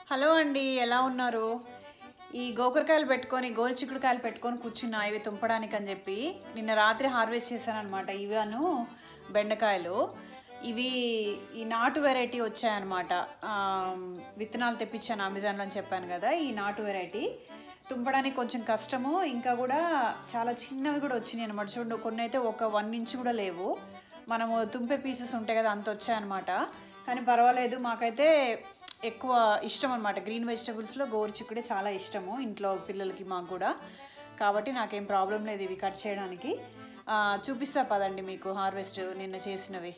hello అండి ఎలా ఉన్నారు ఈ గోకరకాయలు పెట్టుకొని గోరుచిక్కుడుకాయలు పెట్టుకొని కూర్చున్నా ఇవి తుంపడానికి అని చెప్పి నిన్న రాత్రి హార్వెస్ట్ చేశాను అనమాట ఇవను బెండకాయలు ఇవి ఈ నాటు వెరైటీ వచ్చాయన్నమాట ఆ, విత్తనాలు తెప్పించాను అమెజాన్లో అని చెప్పాను కదా ఈ నాటు వెరైటీ తుంపడానికి కొంచెం కష్టము ఇంకా కూడా చాలా చిన్నవి కూడా వచ్చినాయి అనమాట చూడండి కొన్ని అయితే ఒక వన్ ఇంచ్ కూడా లేవు మనము తుంపే పీసెస్ ఉంటాయి కదా అంత వచ్చాయన్నమాట కానీ పర్వాలేదు మాకైతే ఎక్కువ ఇష్టం అనమాట గ్రీన్ వెజిటబుల్స్లో గోరుచిక్కుడే చాలా ఇష్టము ఇంట్లో పిల్లలకి మాకు కూడా కాబట్టి నాకేం ప్రాబ్లం లేదు ఇవి కట్ చేయడానికి ఆ, చూపిస్తా పదండి మీకు హార్వెస్ట్ నిన్న చేసినవి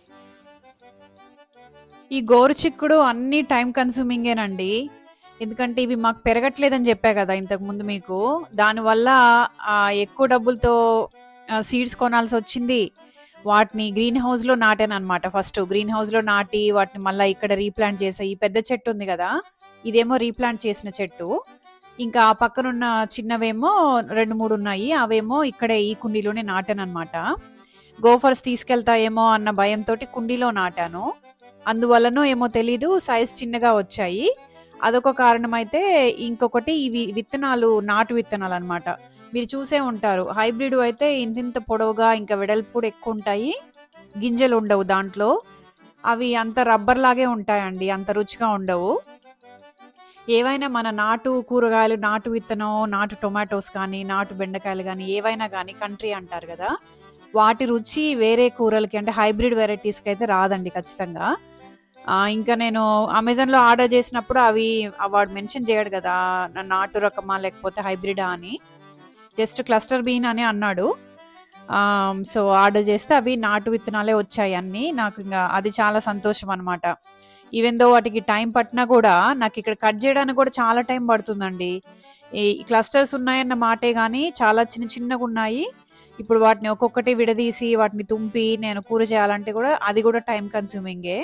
ఈ గోరుచిక్కుడు అన్ని టైం కన్సూమింగేనండి ఎందుకంటే ఇవి మాకు పెరగట్లేదని చెప్పా కదా ఇంతకు ముందు మీకు దానివల్ల ఆ, ఎక్కువ డబ్బులతో సీడ్స్ కొనాల్సి వచ్చింది వాటిని గ్రీన్ హౌస్లో నాటాను అనమాట ఫస్ట్ గ్రీన్ హౌస్లో నాటి వాటిని మళ్ళీ ఇక్కడ రీప్లాంట్ చేసా ఈ పెద్ద చెట్టు ఉంది కదా ఇదేమో రీప్లాంట్ చేసిన చెట్టు ఇంకా ఆ పక్కనున్న చిన్నవేమో రెండు మూడు ఉన్నాయి అవేమో ఇక్కడే ఈ కుండీలోనే నాటాను అనమాట గోఫర్స్ తీసుకెళ్తాయేమో అన్న భయంతో కుండీలో నాటాను అందువల్లనో ఏమో తెలీదు సైజ్ చిన్నగా వచ్చాయి అదొక కారణం అయితే ఇంకొకటి ఇవి విత్తనాలు నాటు విత్తనాలు అనమాట మీరు చూసే ఉంటారు హైబ్రిడ్ అయితే ఇంతింత పొడవుగా ఇంకా వెడల్పు కూడా ఎక్కువ ఉంటాయి గింజలు ఉండవు దాంట్లో అవి అంత రబ్బర్ లాగే ఉంటాయండి అంత రుచిగా ఉండవు ఏవైనా మన నాటు కూరగాయలు నాటు విత్తనం నాటు టొమాటోస్ కానీ నాటు బెండకాయలు కానీ ఏవైనా కానీ కంట్రీ అంటారు కదా వాటి రుచి వేరే కూరలకి అంటే హైబ్రిడ్ వెరైటీస్కి అయితే రాదండి ఖచ్చితంగా ఆ, ఇంకా నేను అమెజాన్లో ఆర్డర్ చేసినప్పుడు అవి ఆ వాడు మెన్షన్ చేయడు కదా నా నాటు రకమా లేకపోతే హైబ్రిడా అని జస్ట్ క్లస్టర్ బీన్ అని అన్నాడు సో ఆర్డర్ చేస్తే అవి నాటు విత్తనాలే వచ్చాయి అన్ని నాకు ఇంకా అది చాలా సంతోషం అనమాట ఈవెన్ దో వాటికి టైం పట్టినా కూడా నాకు ఇక్కడ కట్ చేయడానికి కూడా చాలా టైం పడుతుందండి ఈ క్లస్టర్స్ ఉన్నాయన్న మాటే కానీ చాలా చిన్న చిన్నగా ఉన్నాయి ఇప్పుడు వాటిని ఒక్కొక్కటి విడదీసి వాటిని తుంపి నేను కూర చేయాలంటే కూడా అది కూడా టైం కన్సూమింగే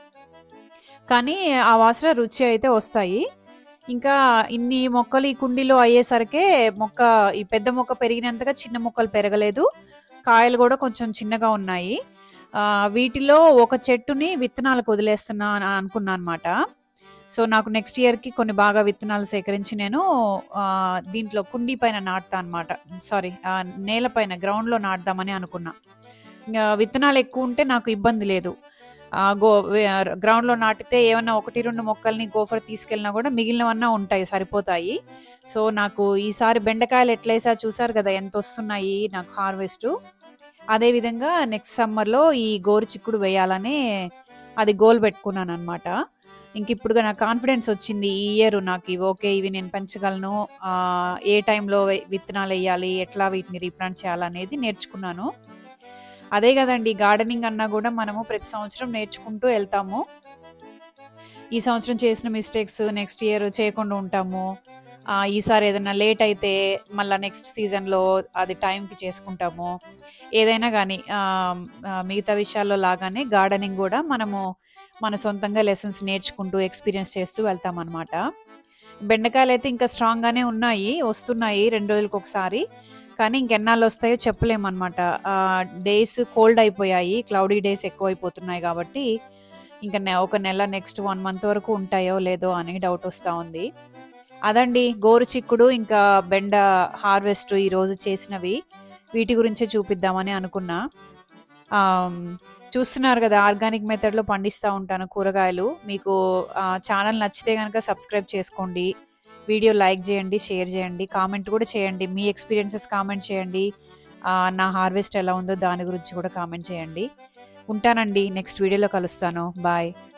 కానీ ఆ వాసన రుచి అయితే వస్తాయి ఇంకా ఇన్ని మొక్కలు ఈ కుండీలో అయ్యేసరికే మొక్క ఈ పెద్ద మొక్క పెరిగినంతగా చిన్న మొక్కలు పెరగలేదు కాయలు కూడా కొంచెం చిన్నగా ఉన్నాయి ఆ, వీటిలో ఒక చెట్టుని విత్తనాలకు వదిలేస్తున్నా అని అనుకున్నా అనమాట సో నాకు నెక్స్ట్ ఇయర్కి కొన్ని బాగా విత్తనాలు సేకరించి నేను ఆ, దీంట్లో కుండీ పైన నాటుతా అనమాట సారీ నేల పైన గ్రౌండ్లో నాటుదామని అనుకున్నా ఇంకా విత్తనాలు ఎక్కువ ఉంటే నాకు ఇబ్బంది లేదు ఆ, గో గ్రౌండ్ లో నాటితే ఏమన్నా ఒకటి రెండు మొక్కల్ని గోఫర్ తీసుకెళ్ళినా కూడా మిగిలినవన్నా ఉంటాయి సరిపోతాయి సో నాకు ఈసారి బెండకాయలు ఎట్లేసా చూసారు కదా ఎంత వస్తున్నాయి నాకు హార్వెస్ట్ అదే విధంగా నెక్స్ట్ సమ్మర్ లో ఈ గోరు చిక్కుడు వేయాలని అది గోల్ పెట్టుకున్నాను అనమాట ఇంక ఇప్పుడు నాకు కాన్ఫిడెన్స్ వచ్చింది ఈ ఇయర్ నాకు ఇవి ఓకే ఇవి నేను పెంచగలను ఆ, ఏ టైంలో విత్తనాలు వేయాలి ఎట్లా వీటిని రీప్లాంట్ చేయాలనేది నేర్చుకున్నాను అదే కదండి గార్డెనింగ్ అన్నా కూడా మనము ప్రతి సంవత్సరం నేర్చుకుంటూ వెళ్తాము ఈ సంవత్సరం చేసిన మిస్టేక్స్ నెక్స్ట్ ఇయర్ చేయకుండా ఉంటాము ఆ, ఈసారి ఏదైనా లేట్ అయితే మళ్ళీ నెక్స్ట్ సీజన్లో అది టైంకి చేసుకుంటాము ఏదైనా కానీ మిగతా విషయాల్లో లాగానే గార్డెనింగ్ కూడా మనము మన సొంతంగా లెసన్స్ నేర్చుకుంటూ ఎక్స్పీరియన్స్ చేస్తూ వెళ్తాం అనమాట బెండకాయలు అయితే ఇంకా స్ట్రాంగ్గానే ఉన్నాయి వస్తున్నాయి రెండు రోజులకు ఒకసారి కానీ ఇంకెన్నాళ్ళు వస్తాయో చెప్పలేమన్నమాట డేస్ కోల్డ్ అయిపోయాయి క్లౌడీ డేస్ ఎక్కువ అయిపోతున్నాయి కాబట్టి ఇంకా నె- ఒక నెల నెక్స్ట్ వన్ మంత్ వరకు ఉంటాయో లేదో అని డౌట్ వస్తూ ఉంది అదండి గోరు చిక్కుడు ఇంకా బెండ హార్వెస్ట్ ఈరోజు చేసినవి వీటి గురించే చూపిద్దామని అనుకున్నా ఆమ్, చూస్తున్నారు కదా ఆర్గానిక్ మెథడ్లో పండిస్తూ ఉంటాను కూరగాయలు మీకు ఛానల్ నచ్చితే కనుక సబ్స్క్రైబ్ చేసుకోండి వీడియో లైక్ చేయండి షేర్ చేయండి కామెంట్ కూడా చేయండి మీ ఎక్స్పీరియన్సెస్ కామెంట్ చేయండి ఆ, నా హార్వెస్ట్ ఎలా ఉందో దాని గురించి కూడా కామెంట్ చేయండి ఉంటానండి నెక్స్ట్ వీడియోలో కలుస్తాను బాయ్